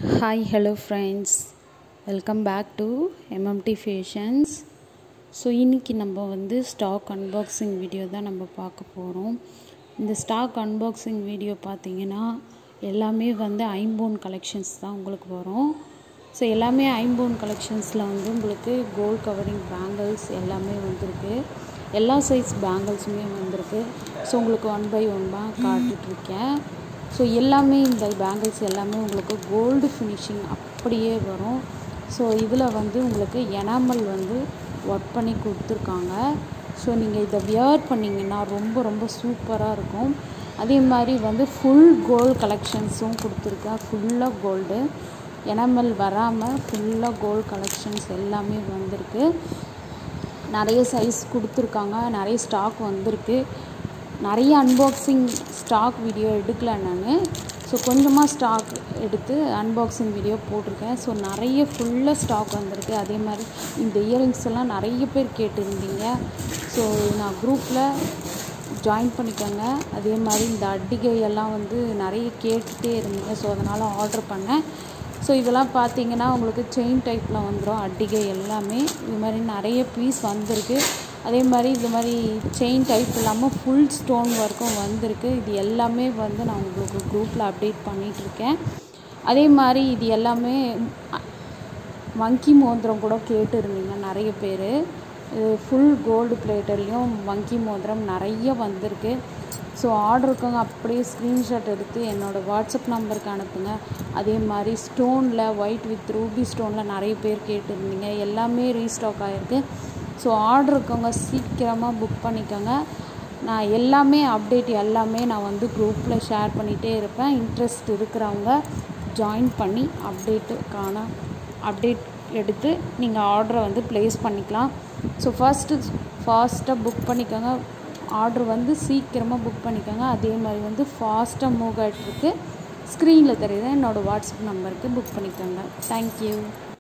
hi hello friends welcome back to MMT fashions so இன்றைக்கி நம்ம வந்து ஸ்டாக் அன்பாக்சிங் வீடியோ தான் நம்ம பார்க்க போகிறோம் இந்த ஸ்டாக் அன்பாக்சிங் வீடியோ பார்த்தீங்கன்னா எல்லாமே வந்து ஐம்போன் கலெக்ஷன்ஸ் தான் உங்களுக்கு வரும் ஸோ எல்லாமே ஐம்போன் கலெக்ஷன்ஸில் வந்து உங்களுக்கு கோல்ட் கவரிங் பேங்கிள்ஸ் எல்லாமே வந்திருக்கு எல்லா சைஸ் பேங்கிள்ஸுமே வந்திருக்கு ஸோ உங்களுக்கு ஒன் பை ஒன்னாக காட்டிகிட்ருக்கேன் ஸோ எல்லாமே இந்த பேங்கிள்ஸ் எல்லாமே உங்களுக்கு கோல்டு ஃபினிஷிங் அப்படியே வரும் ஸோ இதில் வந்து உங்களுக்கு எனாமல் வந்து ஒர்க் பண்ணி கொடுத்துருக்காங்க ஸோ நீங்கள் இதை வியர் பண்ணிங்கன்னா ரொம்ப ரொம்ப சூப்பராக இருக்கும் அதே மாதிரி வந்து ஃபுல் கோல்டு கலெக்ஷன்ஸும் கொடுத்துருக்கேன் ஃபுல்லாக கோல்டு எனாமல் வராமல் ஃபுல்லாக கோல்டு கலெக்ஷன்ஸ் எல்லாமே வந்திருக்கு நிறைய சைஸ் கொடுத்துருக்காங்க நிறைய ஸ்டாக் வந்திருக்கு நிறைய அன்பாக்சிங் ஸ்டாக் வீடியோ எடுக்கல நான் ஸோ கொஞ்சமாக ஸ்டாக் எடுத்து அன்பாக்சிங் வீடியோ போட்டிருக்கேன் ஸோ நிறைய ஃபுல்லாக ஸ்டாக் வந்திருக்கு அதே மாதிரி இந்த இயரிங்ஸ் எல்லாம் நிறைய பேர் கேட்டிருந்தீங்க ஸோ நான் குரூப்பில் ஜாயின் பண்ணிக்கோங்க அதே மாதிரி இந்த அட்டிகை எல்லாம் வந்து நிறைய கேட்டுகிட்டே இருந்தீங்க ஸோ அதனால் ஆர்டர் பண்ணேன் ஸோ இதெல்லாம் பார்த்தீங்கன்னா உங்களுக்கு செயின் டைப்பில் வந்துடும் அட்டிகை எல்லாமே இது மாதிரி நிறைய பீஸ் வந்திருக்கு அதே மாதிரி இது மாதிரி செயின் டைப் இல்லாமல் ஃபுல் ஸ்டோன் ஒர்க்கும் வந்திருக்கு இது எல்லாமே வந்து நான் உங்களுக்கு குரூப்பில் அப்டேட் பண்ணிகிட்ருக்கேன் அதே மாதிரி இது எல்லாமே வங்கி மோதிரம் கூட கேட்டு இருந்தீங்க நிறைய பேர் இது ஃபுல் கோல்டு பிளேட்டர்லேயும் வங்கி மோதிரம் நிறைய வந்திருக்கு ஸோ ஆர்டர் இருக்கவங்க அப்படியே ஸ்க்ரீன்ஷாட் எடுத்து என்னோடய வாட்ஸ்அப் நம்பருக்கு அனுப்புங்க அதே மாதிரி ஸ்டோனில் ஒயிட் வித் ரூபி ஸ்டோனில் நிறைய பேர் கேட்டிருந்தீங்க எல்லாமே ரீஸ்டாக் ஆகிருக்கு ஸோ ஆர்டர் இருக்கவங்க சீக்கிரமாக புக் பண்ணிக்கோங்க நான் எல்லாமே அப்டேட் எல்லாமே நான் வந்து குரூப்பில் ஷேர் பண்ணிகிட்டே இருப்பேன் இன்ட்ரெஸ்ட் இருக்கிறவங்க ஜாயின் பண்ணி அப்டேட்டுக்கான அப்டேட் எடுத்து நீங்கள் ஆர்டரை வந்து ப்ளேஸ் பண்ணிக்கலாம் ஸோ ஃபஸ்ட்டு ஃபாஸ்ட்டாக புக் பண்ணிக்கோங்க ஆர்டர் வந்து சீக்கிரமாக புக் பண்ணிக்கோங்க அதே மாதிரி வந்து ஃபாஸ்ட்டாக மூவ் ஆகிட்டுருக்கு ஸ்க்ரீனில் தெரியுது என்னோடய வாட்ஸ்அப் நம்பருக்கு புக் பண்ணிக்கோங்க தேங்க்யூ